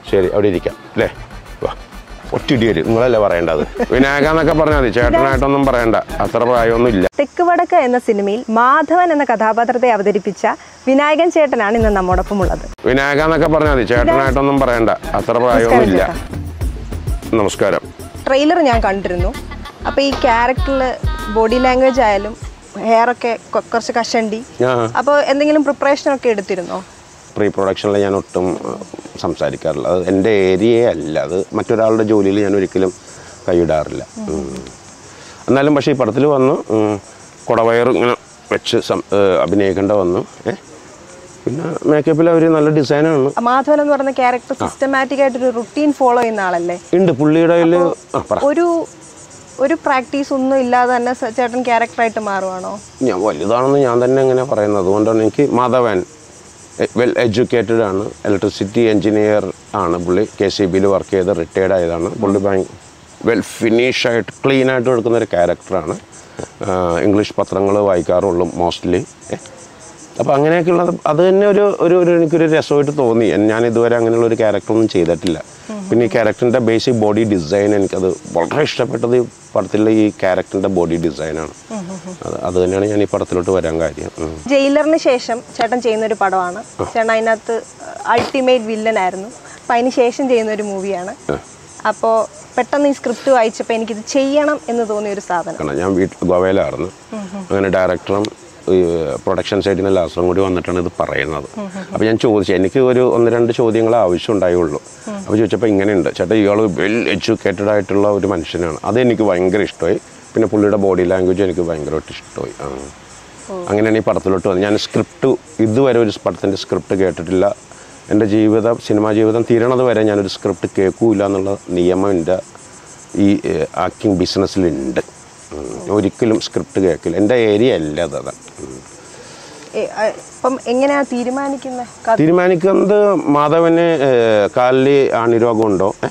ശരി അവിടെ ഇരിക്കാം അല്ലേ വാ ഒറ്റിടി വരും നിങ്ങളല്ലേ പറയേണ്ടത് വിനായക എന്നൊക്കെ പറഞ്ഞാൽ മതി ചേട്ടനായിട്ടൊന്നും പറയണ്ട അത്ര പ്രായമൊന്നും ഇല്ല തെക്ക് വടക്ക് എന്ന സിനിമയിൽ മാധവൻ എന്ന കഥാപാത്രത്തെ അവതരിപ്പിച്ച വിനായകൻ ചേട്ടനാണ് ഇന്ന് നമ്മോടൊപ്പം ഉള്ളത് വിനായക എന്നൊക്കെ പറഞ്ഞാൽ മതി ചേട്ടനായിട്ടൊന്നും പറയണ്ട അത്ര പ്രായമൊന്നും ഇല്ല നമസ്കാരം ട്രെയിലർ ഞാൻ കണ്ടിരുന്നു അപ്പോൾ ഈ ക്യാരക്ടറിൽ ബോഡി ലാംഗ്വേജ് ആയാലും ഹെയർ ഒക്കെ കൊ- കുറച്ച് കഷണ്ടി ഞാൻ അപ്പോൾ എന്തെങ്കിലും പ്രിപ്പറേഷൻ ഒക്കെ എടുത്തിരുന്നോ പ്രീ പ്രൊഡക്ഷനിൽ ഞാൻ ഒട്ടും ആ, സംസാരിക്കാറില്ല അത് എൻ്റെ ഏരിയയെ അല്ല അത് മറ്റൊരാളുടെ ജോലിയിൽ ഞാൻ ഒരിക്കലും കൈയിടാറില്ല ഉം. എന്നാലും പക്ഷേ ഈ പടത്തിൽ വന്നു ഉം, കുടവയർ ഇങ്ങനെ വെച്ച് സം- ഏ, അഭിനയിക്കേണ്ട വന്നു ഏ പിന്നെ മേക്കപ്പിൽ അവർ നല്ല ഡിസൈനാണ് മാധവൻ എന്ന് പറയുന്ന ക്യാരക്ടർ സിസ്റ്റമാറ്റിക് ആയിട്ട് ഒരു റുട്ടീൻ ഫോളോ ചെയ്യുന്ന ആളല്ലേ ഉണ്ട് പുള്ളിയുടെ കയ്യിൽ ആ പറ ഒരു ഒരു പ്രാക്ടീസ് ഒന്നും ഇല്ലാതെ തന്നെ സ- ചേട്ടൻ ക്യാരക്ടറായിട്ട് മാറുവാണോ ഞാൻ വലുതാണെന്ന് ഞാൻ തന്നെ ഇങ്ങനെ പറയുന്നത് അതുകൊണ്ടാണ് എനിക്ക് മാധവൻ വെൽ എഡ്യൂക്കേറ്റഡ് ആണ് ഇലക്ട്രിസിറ്റി എഞ്ചിനീയർ ആണ് പുള്ളി കെ സി ബിയിൽ വർക്ക് ചെയ്ത് റിട്ടയർഡ് ആയതാണ് പുള്ളി ഭയ വെൽ ഫിനിഷ് ആയിട്ട് ക്ലീൻ ആയിട്ട് എടുക്കുന്ന ഒരു ക്യാരക്ടറാണ് ഇംഗ്ലീഷ് പത്രങ്ങൾ വായിക്കാറുള്ളൂ മോസ്റ്റ്ലി അപ്പോൾ അങ്ങനെയൊക്കെയുള്ളത് അത് തന്നെ ഒരു ഒരു ഒരു എനിക്കൊരു രസമായിട്ട് തോന്നി ഞാൻ ഇതുവരെ അങ്ങനെയുള്ള ഒരു ക്യാരക്ടറൊന്നും ചെയ്തിട്ടില്ല പിന്നെ ഈ ക്യാരക്ടറിൻ്റെ ബേസിക് ബോഡി ഡിസൈൻ എനിക്കത് വളരെ ഇഷ്ടപ്പെട്ടത് ഈ പടത്തിലെ ഈ ക്യാരക്ടറിൻ്റെ ബോഡി ഡിസൈനാണ് അത് അത് തന്നെയാണ് ഞാൻ ഈ പടത്തിലോട്ട് വരാൻ കാര്യം ഉം. ജയിലറിന് ശേഷം ചേട്ടൻ ചെയ്യുന്ന ഒരു പടമാണ് ചേട്ടൻ അതിനകത്ത് അൾട്ടിമേറ്റ് വില്ലൻ ആയിരുന്നു അപ്പം അതിന് ശേഷം ചെയ്യുന്ന ഒരു മൂവിയാണ് അപ്പോൾ പെട്ടെന്ന് ഈ സ്ക്രിപ്റ്റ് വായിച്ചപ്പോൾ എനിക്കിത് ചെയ്യണം എന്ന് തോന്നിയ ഒരു സാധനം കാരണം ഞാൻ വീട്ടിൽ ഗോവയിലായിരുന്നു അങ്ങനെ ഡയറക്ടറും ഈ പ്രൊഡക്ഷൻ സൈഡിന് ലാസ്റ്ററും കൂടി വന്നിട്ടാണ് ഇത് പറയുന്നത് അപ്പോൾ ഞാൻ ചോദിച്ചു എനിക്ക് ഒരു ഒന്ന് രണ്ട് ചോദ്യങ്ങൾ ആവശ്യം ഉണ്ടായുള്ളൂ അപ്പോൾ ചോദിച്ചപ്പോൾ ഇങ്ങനെയുണ്ട് ചേട്ടാ ഇയാൾ വെൽ എഡ്യൂക്കേറ്റഡ് ആയിട്ടുള്ള ഒരു മനുഷ്യനാണ് അത് എനിക്ക് ഭയങ്കര ഇഷ്ടമായി പിന്നെ പുള്ളിയുടെ ബോഡി ലാംഗ്വേജ് എനിക്ക് ഭയങ്കരമായിട്ട് ഇഷ്ടമായി ആ. അങ്ങനെയാണ് ഈ പടത്തിലോട്ട് വന്നത് ഞാൻ സ്ക്രിപ്റ്റ് ഇതുവരെ ഒരു പടത്തിൻ്റെ സ്ക്രിപ്റ്റ് കേട്ടിട്ടില്ല എൻ്റെ ജീവിതം സിനിമാ ജീവിതം തീരണത് വരെ ഞാനൊരു സ്ക്രിപ്റ്റ് കേൾക്കൂല എന്നുള്ള നിയമം എൻ്റെ ഈ ആക്ടിങ് ബിസിനസ്സിലുണ്ട് ഉം. ഒരിക്കലും സ്ക്രിപ്റ്റ് കേൾക്കില്ല എൻ്റെ ഏരിയ അല്ല അത് അതാണ് ഉം. ഏ, ആ, അപ്പം എങ്ങനെയാ തീരുമാനിക്കുന്നത് തീരുമാനിക്കുന്നത് മാധവന് ഏഹ്, കാലിൽ ആണിരോഗമുണ്ടോ ഏ?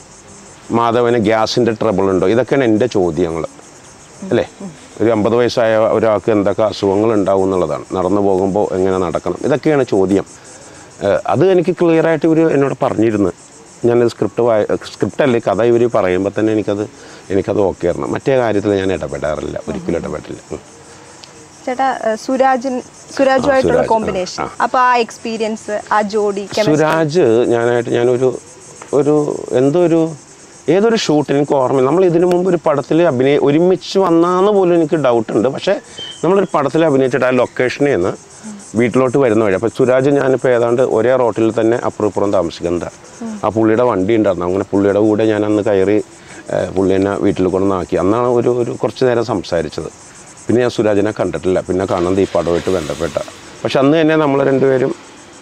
മാധവന് ഗ്യാസിൻ്റെ ട്രബിൾ ഉണ്ടോ ഇതൊക്കെയാണ് എൻ്റെ ചോദ്യങ്ങൾ അല്ലേ ഒരു അമ്പത് വയസ്സായ ഒരാൾക്ക് എന്തൊക്കെ അസുഖങ്ങൾ ഉണ്ടാവും എന്നുള്ളതാണ് നടന്നു പോകുമ്പോൾ എങ്ങനെ നടക്കണം ഇതൊക്കെയാണ് ചോദ്യം ഏഹ്, അത് എനിക്ക് ക്ലിയർ ആയിട്ട് ഇവർ എന്നോട് പറഞ്ഞിരുന്നു ഞാനത് സ്ക്രിപ്റ്റ് വായ സ്ക്രിപ്റ്റ് അല്ലേ കഥ ഇവർ പറയുമ്പോൾ തന്നെ എനിക്കത് എനിക്കത് ഓക്കെ ആയിരുന്നു മറ്റേ കാര്യത്തിൽ ഞാൻ ഇടപെടാറില്ല ഒരിക്കലും ഇടപെടില്ല ഉം. ചേട്ടാ ഏ, സുരാജൻ സുരാജുമായിട്ടുള്ള സുരാജ്, ആ, കോമ്പിനേഷൻ അപ്പോൾ ആ എക്സ്പീരിയൻസ് ആ ജോഡി സുരാജ് ഞാനായിട്ട് ഞാനൊരു ഒരു എന്തോ ഒരു ഏതൊരു ഷൂട്ട് എനിക്ക് ഓർമ്മയില്ല നമ്മൾ ഇതിനു മുമ്പ് ഒരു പടത്തിൽ അഭിനയ ഒരുമിച്ച് വന്നാന്ന് പോലും എനിക്ക് ഡൗട്ട് ഉണ്ട് പക്ഷേ നമ്മളൊരു പടത്തിൽ അഭിനയിച്ചിട്ട് ആ ലൊക്കേഷനിൽ നിന്ന് വീട്ടിലോട്ട് വരുന്ന വഴി അപ്പോൾ സുരാജ് ഞാനിപ്പോൾ ഏതാണ്ട് ഒരേ റോട്ടിൽ തന്നെ അപ്പുറം ഇപ്പുറം താമസിക്കുന്നതാണ് ആ പുള്ളിയുടെ വണ്ടി ഉണ്ടായിരുന്നു അങ്ങനെ പുള്ളിയുടെ കൂടെ ഞാൻ അന്ന് കയറി ഏഹ്, പുള്ളി എന്നെ വീട്ടിൽ കൊണ്ടുവന്നാക്കി അന്നാണ് ഒരു ഒരു കുറച്ച് നേരം സംസാരിച്ചത് പിന്നെ ഞാൻ സുരാജിനെ കണ്ടിട്ടില്ല പിന്നെ കാണുന്നത് ഈ പടമായിട്ട് ബന്ധപ്പെട്ട പക്ഷെ അന്ന് തന്നെ നമ്മൾ രണ്ടുപേരും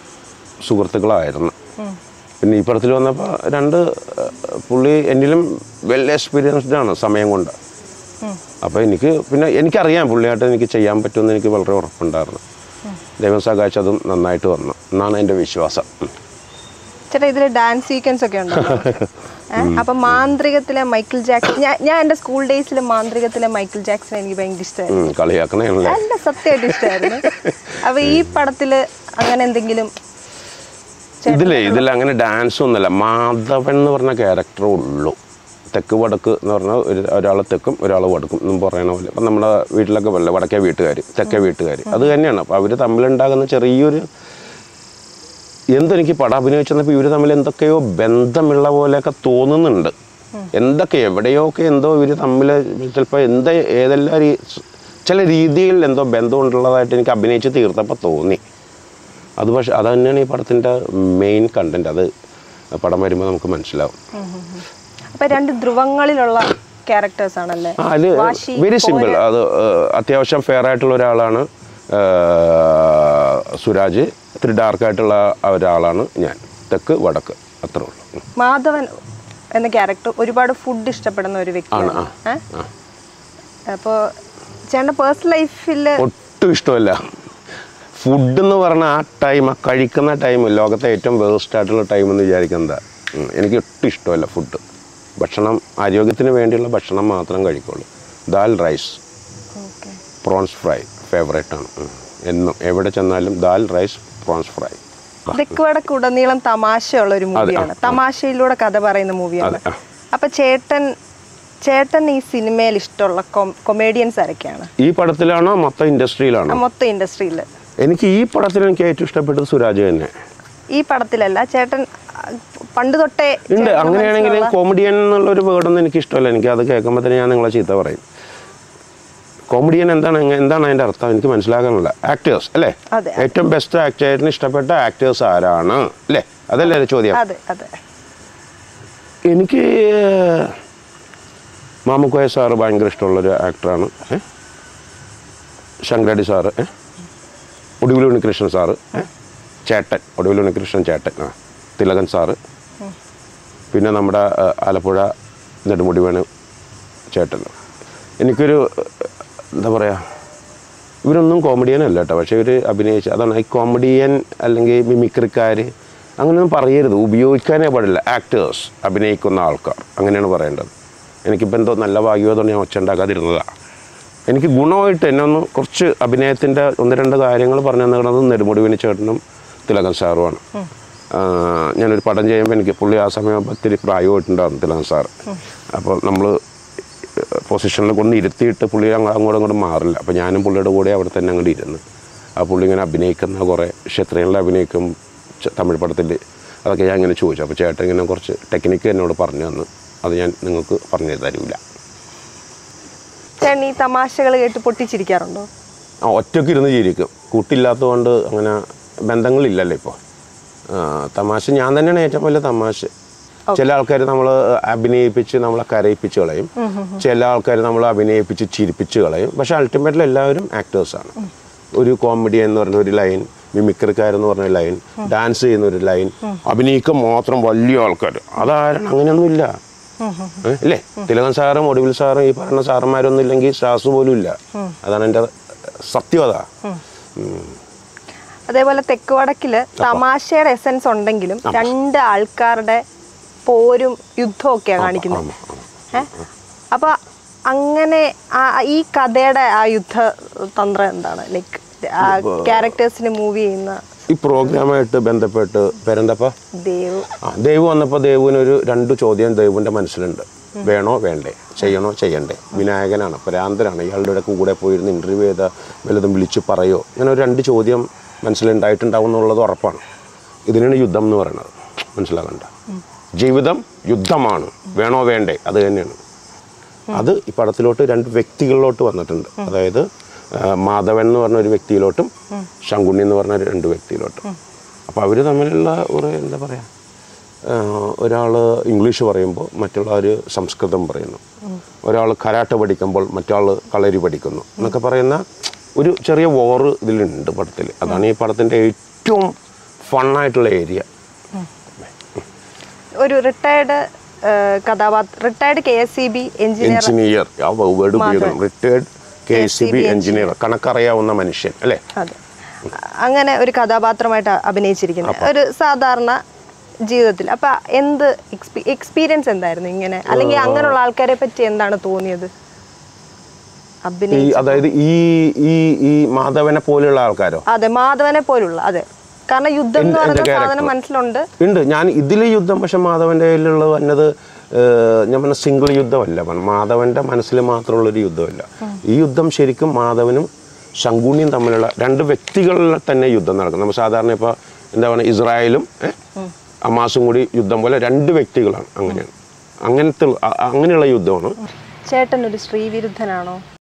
സുഹൃത്തുക്കളായിരുന്നു പിന്നെ ഈ പടത്തിൽ വന്നപ്പോൾ രണ്ട് ഏഹ്, പുള്ളി എന്നിലും വെൽ എക്സ്പീരിയൻസ്ഡ് ആണ് സമയം കൊണ്ട് അപ്പോൾ എനിക്ക് പിന്നെ എനിക്കറിയാം പുള്ളിയായിട്ട് എനിക്ക് ചെയ്യാൻ പറ്റുമെന്ന് എനിക്ക് വളരെ ഉറപ്പുണ്ടായിരുന്നു ദൈവം സഹായിച്ചതും നന്നായിട്ട് വന്നു എന്നാണ് എൻ്റെ വിശ്വാസം ഉം. ചേട്ടാ ഇതിൽ ഡാൻസ് സീക്വൻസ് ഒക്കെ ഉണ്ടോ അപ്പൊ മാന്ത്രികത്തിലെ മൈക്കിൾ ജാക്സൺ ഞാൻ ഞാൻ എൻ്റെ സ്കൂൾ ഡേയ്സിലെ മാന്ത്രികത്തിലെ മൈക്കിൾ ജാക്സൺ എനിക്ക് ഭയങ്കര ഇഷ്ടമായിരുന്നു ഉം, കളിയാക്കണേണല്ലേ നല്ല സത്യമായിട്ട് ഇഷ്ടമായിരുന്നു അപ്പൊ ഈ പടത്തില് അങ്ങനെ എന്തെങ്കിലും ഇതിലേ ഇതിൽ അങ്ങനെ ഡാൻസ് ഒന്നുമല്ല മാധവൻ എന്ന് പറഞ്ഞ ക്യാരക്ടറേ ഉള്ളൂ തെക്ക് വടക്ക് എന്ന് പറഞ്ഞാൽ ഒരു ഒരാൾ തെക്കും ഒരാൾ വടക്കും എന്നും പറയണ പോലെ അപ്പം നമ്മുടെ വീട്ടിലൊക്കെ പോലെ വടക്കേ വീട്ടുകാർ തെക്കേ വീട്ടുകാർ അത് തന്നെയാണ് അപ്പോൾ അവർ തമ്മിലുണ്ടാകുന്ന ചെറിയൊരു എന്തെനിക്ക് പടം അഭിനയിച്ചപ്പോൾ ഇവർ തമ്മിൽ എന്തൊക്കെയോ ബന്ധമുള്ള പോലെയൊക്കെ തോന്നുന്നുണ്ട് എന്തൊക്കെ എവിടെയോ ഒക്കെ എന്തോ ഇവർ തമ്മിൽ ചിലപ്പോൾ എന്താ ഏതെല്ലാം രീ ചില രീതിയിൽ എന്തോ ബന്ധമുണ്ടുള്ളതായിട്ട് എനിക്ക് അഭിനയിച്ച് തീർത്തപ്പോൾ തോന്നി അത് പക്ഷെ അത് തന്നെയാണ് ഈ പടത്തിൻ്റെ മെയിൻ കണ്ടന്റ് അത് പടം വരുമ്പോൾ നമുക്ക് മനസ്സിലാവും അപ്പൊ രണ്ട് ധ്രുവങ്ങളിലുള്ള ക്യാരക്ടേഴ്സ് ആണല്ലേ ആ അത് വാശി, വെരി സിമ്പിൾ പോര്. അത് ഏഹ്, അത്യാവശ്യം ഫെയർ ആയിട്ടുള്ള ഒരാളാണ് ഏഹ്, സുരാജ് ഇത്തിരി ഡാർക്കായിട്ടുള്ള ഒരാളാണ് ഞാൻ തെക്ക് വടക്ക് അത്രേ ഉള്ളൂ ഉം. മാധവൻ എന്ന ക്യാരക്ടർ ഒരുപാട് ഫുഡ് ഇഷ്ടപ്പെടുന്ന ഒരു വ്യക്തിയാണ് ആണ്, ആ, ഏ? അപ്പോ ചേട്ടൻ്റെ പേഴ്സണൽ ലൈഫിൽ ഒട്ടും ഇഷ്ടമല്ല ഫുഡ് എന്ന് പറഞ്ഞാൽ ആ ടൈം ആ കഴിക്കുന്ന ടൈം ലോകത്തെ ഏറ്റവും വേസ്റ്റ് ആയിട്ടുള്ള ടൈം എന്ന് വിചാരിക്കുന്നത് എനിക്ക് ഒട്ടും ഇഷ്ടമല്ല ഫുഡ് ഭക്ഷണം ആരോഗ്യത്തിന് വേണ്ടിയുള്ള ഭക്ഷണം മാത്രം കഴിക്കുള്ളൂ dal rice prawns fry favourite ആണ് ഉം. എന്നും എവിടെ ചെന്നാലും ദാൽ റൈസ് പ്രോൺസ് ഫ്രൈ തെക്കുവടക്കുടനീളം തമാശയുള്ള ഒരു മൂവിയാണ് തമാശയിലൂടെ കഥ പറയുന്ന മൂവിയാണ് അതെ, ആ. അപ്പൊ ചേട്ടൻ ചേട്ടൻ ഈ സിനിമയിൽ ഇഷ്ടമുള്ള കൊമേഡിയൻസ് ആരൊക്കെയാണ് ഈ പടത്തിലാണോ മൊത്തം ഇൻഡസ്ട്രിയിലാണോ ആ മൊത്തം ഇൻഡസ്ട്രിയിൽ എനിക്ക് ഈ പടത്തിൽ എനിക്ക് ഏറ്റവും ഇഷ്ടപ്പെട്ടത് സുരാജ് തന്നെ ഈ പടത്തിലല്ല ചേട്ടൻ ആ, പണ്ട് തൊട്ടേ ഉണ്ട് ചേട്ടന് അങ്ങനെയാണെങ്കിൽ മനസ്സിലുള്ള- കോമഡിയൻ എന്നുള്ള ഒരു വേർഡൊന്നും എനിക്ക് ഇഷ്ടമല്ല എനിക്ക് അത് കേൾക്കുമ്പോൾ തന്നെ ഞാൻ നിങ്ങളെ ചീത്ത പറയും കോമഡിയൻ എന്താണ് എങ്ങ- എന്താണ് അതിൻ്റെ അർത്ഥം എനിക്ക് മനസ്സിലാക്കാനുള്ള ആക്ടേഴ്സ് അല്ലേ അതെ. ഏറ്റവും ബെസ്റ്റ് ആക്ടേഴ്സിന് ഇഷ്ടപ്പെട്ട ആക്ടേഴ്സ് ആരാണ് അല്ലേ അതല്ലേ ഒരു ചോദ്യം അതെ അതെ എനിക്ക് മാമുക്കോയ സാറ് ഭയങ്കര ഇഷ്ടമുള്ളൊരു ആക്ടറാണ് ഏ? ശങ്കരാടി സാറ് ഏ? ഒടുവിൽ ഉണ്ണികൃഷ്ണൻ സാറ് ഏ? ചേട്ടൻ ഒടുവിൽ ഉണ്ണികൃഷ്ണൻ ചേട്ടൻ ആ തിലകൻ സാറ് പിന്നെ നമ്മുടെ ആ, ആലപ്പുഴ നെടുമുടി വേണു ചേട്ടൻ എനിക്കൊരു എന്താ പറയുക ഇവരൊന്നും കോമഡിയൻ അല്ല കേട്ടോ പക്ഷേ ഇവർ അഭിനയിച്ച അതാണ് ഈ കോമഡിയൻ അല്ലെങ്കിൽ മിമിക്രിക്കാർ അങ്ങനെയൊന്നും പറയരുത് ഉപയോഗിക്കാനേ പാടില്ല ആക്ടേഴ്സ് അഭിനയിക്കുന്ന ആൾക്കാർ അങ്ങനെയാണ് പറയേണ്ടത് എനിക്കിപ്പോൾ എന്തോ നല്ല ഭാഗ്യമായതുകൊണ്ട് ഞാൻ ഒച്ച ഉണ്ടാക്കാതിരുന്നതാണ് എനിക്ക് ഗുണമായിട്ട് എന്നെ ഒന്ന് കുറച്ച് അഭിനയത്തിൻ്റെ ഒന്ന് രണ്ട് കാര്യങ്ങൾ പറഞ്ഞു തന്നത് നെടുമുടി വേണു ചേട്ടനും തിലകൻ സാറുമാണ് ആ, ഞാനൊരു പടം ചെയ്യുമ്പോൾ എനിക്ക് പുള്ളി ആ സമയം ഒത്തിരി പ്രായമായിട്ടുണ്ടായിരുന്നു തിലകൻ സാറ് അപ്പോൾ നമ്മൾ പൊസിഷനിൽ കൊണ്ട് ഇരുത്തിയിട്ട് പുള്ളി അങ്ങ് അങ്ങോട്ടും ഇങ്ങോട്ടും മാറില്ല അപ്പോൾ ഞാനും പുള്ളിയുടെ കൂടെ അവിടെ തന്നെ അങ്ങോട്ട് ഇരുന്ന് ആ പുള്ളി ഇങ്ങനെ അഭിനയിക്കുന്ന കുറേ ക്ഷത്രിയങ്ങളിൽ അഭിനയിക്കും ച- തമിഴ് പടത്തിൽ അതൊക്കെ ഞാൻ ഇങ്ങനെ ചോദിച്ചു അപ്പോൾ ചേട്ടൻ ഇങ്ങനെ കുറച്ച് ടെക്നിക്ക് എന്നോട് പറഞ്ഞു തന്നു അത് ഞാൻ നിങ്ങൾക്ക് പറഞ്ഞു തരൂല ചേട്ടൻ ഈ തമാശകൾ കേട്ട് പൊട്ടിച്ചിരിക്കാറുണ്ടോ ആ ഒറ്റയ്ക്ക് ഇരുന്ന് ചിരിക്കും കൂട്ടില്ലാത്തതുകൊണ്ട് അങ്ങനെ ബന്ധങ്ങളില്ലല്ലോ ഇപ്പോൾ തമാശ ഞാൻ തന്നെയാണ് ഏറ്റവും വലിയ തമാശ ചില ആൾക്കാർ നമ്മൾ അഭിനയിപ്പിച്ച് നമ്മളെ കരയിപ്പിച്ച് കളയും ചില ആൾക്കാർ നമ്മൾ അഭിനയിപ്പിച്ച് ചിരിപ്പിച്ച് കളയും പക്ഷെ അൾട്ടിമേറ്റ്ലി എല്ലാവരും ആക്ടേഴ്സാണ് ഒരു കോമഡി എന്ന് പറഞ്ഞ ഒരു ലൈൻ മിമിക്രിക്കാരെന്ന് പറഞ്ഞ ലൈൻ ഡാൻസ് ചെയ്യുന്ന ഒരു ലൈൻ അഭിനയിക്കാൻ മാത്രം വലിയ ആൾക്കാർ അതാരും അങ്ങനെയൊന്നുമില്ല ഏ? ഇല്ലേ തിലകൻ സാറും ഒടുവിൽ സാറും ഈ പറയുന്ന സാറന്മാരൊന്നും ഇല്ലെങ്കിൽ സ്റ്റാർസ് പോലും ഇല്ല അതാണ് എൻ്റെ സത്യത ഉം. അതേപോലെ തെക്ക് വടക്കില് തമാശയുടെ എസൻസ് ഉണ്ടെങ്കിലും രണ്ട് ആൾക്കാരുടെ പോരും യുദ്ധവും ഒക്കെയാണ് കാണിക്കുന്നത് ഏ? അപ്പൊ അങ്ങനെ ആ- ഈ കഥയുടെ ആ യുദ്ധ തന്ത്രം എന്താണ് ലൈക്ക് ആ ക്യാരക്ടേഴ്സിന് മൂവ് ചെയ്യുന്ന ഈ പ്രോഗ്രാമായിട്ട് ബന്ധപ്പെട്ട് പേരെന്തപ്പ ദേവ് ആ ദേവ് വന്നപ്പോൾ ദേവുവിനൊരു രണ്ട് ചോദ്യം ദേവുവിൻ്റെ മനസ്സിലുണ്ട് വേണോ വേണ്ടേ ചെയ്യണോ ചെയ്യണ്ടേ വിനായകനാണ് പരാന്തരാണ് ഇയാളുടെ ഇടയ്ക്ക് കൂടെ പോയിരുന്ന് ഇൻ്റർവ്യൂ ചെയ്ത വല്ലതും വിളിച്ച് പറയോ അങ്ങനെ ഒരു രണ്ട് ചോദ്യം മനസ്സിലുണ്ടായിട്ടുണ്ടാവും എന്നുള്ളത് ഉറപ്പാണ് ഇതിനാണ് യുദ്ധം എന്ന് പറയുന്നത് മനസ്സിലാകണ്ട ജീവിതം യുദ്ധമാണ് വേണോ വേണ്ടേ അത് തന്നെയാണ് അത് ഈ പടത്തിലോട്ട് രണ്ട് വ്യക്തികളിലോട്ട് വന്നിട്ടുണ്ട് അതായത് ആ, മാധവൻ എന്ന് പറഞ്ഞ ഒരു വ്യക്തിയിലോട്ടും ശങ്കുണ്ണി എന്ന് പറഞ്ഞ രണ്ട് വ്യക്തിയിലോട്ടും അപ്പോൾ അവർ തമ്മിലുള്ള ഒരു എന്താ പറയുക ഒരാൾ ഇംഗ്ലീഷ് പറയുമ്പോൾ മറ്റുള്ളവർ സംസ്കൃതം പറയുന്നു ഒരാൾ കരാട്ട പഠിക്കുമ്പോൾ മറ്റാൾ കളരി പഠിക്കുന്നു എന്നൊക്കെ പറയുന്ന ഒരു ചെറിയ വോറ് ഇതിലുണ്ട് പടത്തിൽ അതാണ് ഈ പടത്തിൻ്റെ ഏറ്റവും ഫണ്ണായിട്ടുള്ള ഏരിയ ഒരു റിട്ടയർഡ് കഥാപാത്രം retired K S C B engineer engineer ആ വേർഡ് ഉപയോഗിക്കണം retired K C B engineer കണക്കറിയാവുന്ന മനുഷ്യൻ അല്ലേ അതെ അങ്ങനെ ഒരു കഥാപാത്രമായിട്ട് അഭിനയിച്ചിരിക്കുന്നത് ഒരു സാധാരണ ജീവിതത്തിൽ അപ്പൊ എന്ത് എക്സ്പീരിയൻസ് എന്തായിരുന്നു ഇങ്ങനെ അല്ലെങ്കിൽ അങ്ങനെയുള്ള ആൾക്കാരെ പറ്റി എന്താണ് തോന്നിയത് ഈ അഭിനയി അതായത് ഈ ഈ ഈ മാധവനെ പോലെയുള്ള ആൾക്കാരോ അതെ മാധവനെ പോലുള്ള അതെ കാരണം യുദ്ധം എന്ന് എന്ത്- പറയുന്ന എന്ത് സാധനം character? മനസ്സിലുണ്ട് ഉണ്ട് ഞാൻ ഇതിലെ യുദ്ധം പക്ഷെ മാധവൻ്റെ കയ്യിലുള്ളത് വന്നത് ഏഹ്, ഞാൻ പറഞ്ഞ സിംഗിൾ യുദ്ധമല്ല പറഞ്ഞ മാധവൻ്റെ മനസ്സിൽ മാത്രമുള്ളൊരു യുദ്ധമല്ല ഈ യുദ്ധം ശരിക്കും മാധവനും ശങ്കുണിയും തമ്മിലുള്ള രണ്ട് വ്യക്തികളിൽ തന്നെ യുദ്ധം നടക്കും നമ്മൾ സാധാരണ ഇപ്പോൾ എന്താ പറയുക ഇസ്രായേലും ഏ, അമാസും കൂടി യുദ്ധം പോലെ രണ്ട് വ്യക്തികളാണ് അങ്ങനെയാണ് അങ്ങനത്തെ അ- അങ്ങനെയുള്ള യുദ്ധമാണ് ചേട്ടൻ ഒരു സ്ത്രീ വിരുദ്ധനാണോ